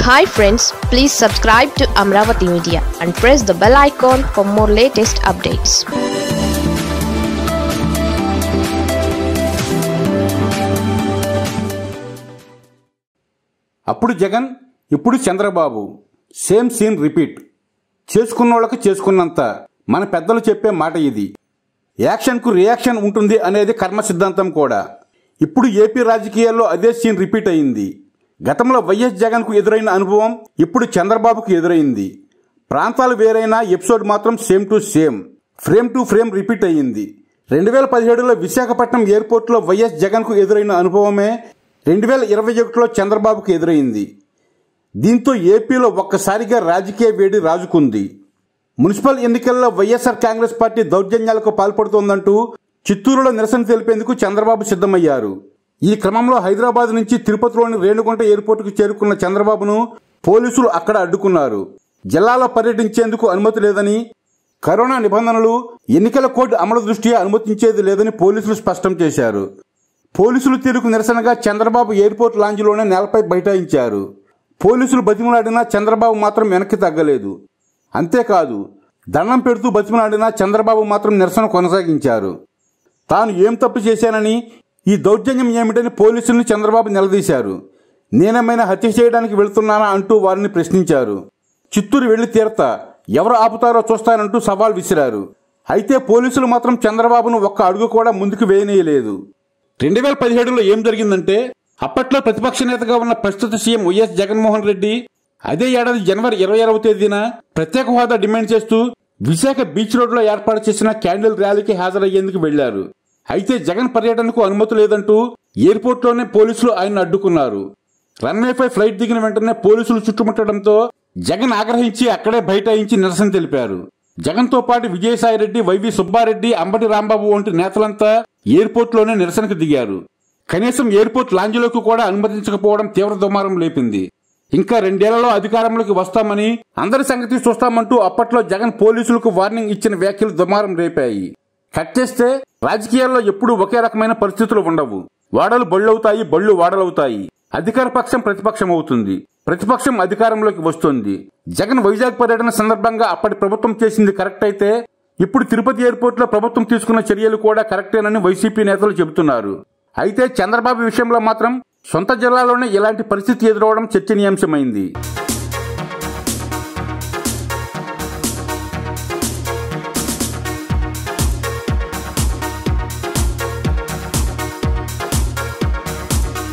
hi friends please subscribe to Amaravati media and press the bell icon for more latest updates అప్పుడు జగన్ ఇప్పుడు Chandrababu same scene repeat చేసుకున్నోళ్ళకి చేసుకున్నంత మన పెద్దలు చెప్పే మాట ఇది యాక్షన్కు రియాక్షన్ ఉంటుంది అనేది కర్మ సిద్ధాంతం కూడా ఇప్పుడు ఏపీ రాజకీయాల్లో అదే సీన్ రిపీట్ అయింది గతంలో వైఎస్ జగన్కు ఎదురైన అనుభవం ఇప్పుడు చంద్రబాబుకు ఎదురైంది ప్రాంతాలు వేరైనా ఎపిసోడ్ మాత్రం same to same frame to frame repeat అయ్యింది రెండు వేల పదిహేడులో విశాఖపట్నం ఎయిర్పోర్ట్లో వైఎస్ జగన్కు ఎదురైన అనుభవమే రెండు వేల ఇరవై ఒకటిలో చంద్రబాబుకు ఎదురైంది దీంతో ఏపీలో ఒక్కసారిగా రాజకీయ వేడి రాజుకుంది మున్సిపల్ ఎన్నికల్లో వైఎస్ఆర్ కాంగ్రెస్ పార్టీ దౌర్జన్యాలకు పాల్పడుతోందంటూ చిత్తూరులో నిరసన తెలిపేందుకు చంద్రబాబు సిద్ధమయ్యారు ఈ క్రమంలో హైదరాబాద్ నుంచి తిరుపతిలోని రేణుగుంట ఎయిర్పోర్టుకు చేరుకున్న చంద్రబాబును పోలీసులు అక్కడ అడ్డుకున్నారు జిల్లాలో పర్యటించేందుకు అనుమతి లేదని కరోనా నిబంధనలు ఎన్నికల కోడ్ అమలు దృష్ట్యా అనుమతించేది లేదని పోలీసులు స్పష్టం చేశారు పోలీసులు తీరుకు నిరసనగా చంద్రబాబు ఎయిర్పోర్ట్ లాంజ్లోనే నేలపై బైఠాయించారు పోలీసులు బతిమలాడినా చంద్రబాబు మాత్రం వెనక్కి తగ్గలేదు అంతేకాదు దండం పెడుతూ బతిమలాడినా చంద్రబాబు మాత్రం నిరసన కొనసాగించారు తాను ఏం తప్పు చేశానని ఈ దౌర్జన్యం ఏమిటని పోలీసుల్ని చంద్రబాబు నిలదీశారు నేనేమైనా హత్య చేయడానికి వెళ్తున్నానా అంటూ వారిని ప్రశ్నించారు చిత్తూరు వెళ్లి తీరతా ఎవరు ఆపుతారో చూస్తానంటూ సవాల్ విసిరారు అయితే పోలీసులు మాత్రం చంద్రబాబును ఒక్క అడుగు కూడా ముందుకు వేయనీయలేదు రెండు వేల పదిహేడులో ఏం జరిగిందంటే అప్పట్లో ప్రతిపక్ష నేతగా ఉన్న ప్రస్తుత సీఎం వైఎస్ జగన్మోహన్ రెడ్డి అదే ఏడాది జనవరి ఇరవై ఆరవ తేదీన ప్రత్యేక హోదా డిమాండ్ చేస్తూ విశాఖ బీచ్ రోడ్ లో ఏర్పాటు చేసిన క్యాండిల్ ర్యాలీకి హాజరయ్యేందుకు వెళ్లారు అయితే జగన్ పర్యటనకు అనుమతి లేదంటూ ఎయిర్పోర్ట్ లోనే పోలీసులు ఆయన అడ్డుకున్నారు రన్వేపై ఫ్లైట్ దిగిన వెంటనే పోలీసులు చుట్టుముట్టడంతో జగన్ ఆగ్రహించి అక్కడే బైఠాయించి నిరసన తెలిపారు జగన్ తో పాటు విజయసాయిరెడ్డి వైవి సుబ్బారెడ్డి అంబటి రాంబాబు వంటి నేతలంతా ఎయిర్పోర్ట్ లోనే నిరసనకు దిగారు కనీసం ఎయిర్పోర్ట్ లాంజ్లోకి కూడా అనుమతించకపోవడం తీవ్ర దుమారం లేపింది ఇంకా రెండేళ్లలో అధికారంలోకి వస్తామని అందరి సంగతి చూస్తామంటూ అప్పట్లో జగన్ పోలీసులకు వార్నింగ్ ఇచ్చిన వ్యాఖ్యలు దుమారం రేపాయి కట్ చేస్తే రాజకీయాల్లో ఎప్పుడూ ఒకే రకమైన పరిస్థితులు ఉండవు వాడలు బళ్ళవుతాయి బళ్ళు వాడలవుతాయి అధికార పక్షం ప్రతిపక్షం అవుతుంది ప్రతిపక్షం అధికారంలోకి వస్తుంది జగన్ వైజాగ్ పర్యటన సందర్భంగా అప్పటి ప్రభుత్వం చేసింది కరెక్ట్ అయితే ఇప్పుడు తిరుపతి ఎయిర్పోర్ట్ లో ప్రభుత్వం తీసుకున్న చర్యలు కూడా కరెక్టేనని వైసీపీ నేతలు చెబుతున్నారు అయితే చంద్రబాబు విషయంలో మాత్రం సొంత జిల్లాలోనే ఇలాంటి పరిస్థితి ఎదురవడం చర్చనీయాంశమైంది